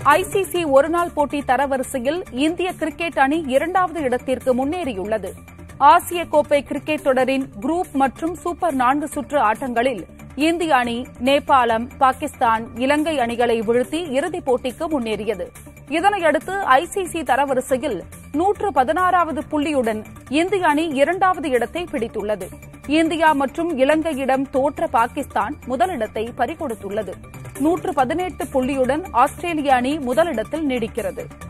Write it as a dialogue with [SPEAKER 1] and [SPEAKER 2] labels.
[SPEAKER 1] ICC ஒருநாள் போட்டி தரவரிசையில் இந்திய கிரிக்கெட் அணி இரண்டாவது இடத்திற்கு முன்னேறியுள்ளது ஆசிய கோப்பை கிரிக்கெட் தொடரின் குரூப் மற்றும் சூப்பர் நான்கு சுற்று ஆட்டங்களில் இந்திய அணி நேபாளம் பாகிஸ்தான் இலங்கை அணிகளை வீழ்த்தி இறுதிப் போட்டிக்கு முன்னேறியது இதனையடுத்து ஐசிசி தரவரிசையில் நூற்று பதினாறாவது புள்ளியுடன் இந்திய அணி இரண்டாவது இடத்தை பிடித்துள்ளது இந்தியா மற்றும் இலங்கையிடம் தோற்ற பாகிஸ்தான் முதலிடத்தை பறிகொடுத்துள்ளது நூற்று பதினெட்டு புள்ளியுடன் ஆஸ்திரேலிய அணி முதலிடத்தில் நீடிக்கிறது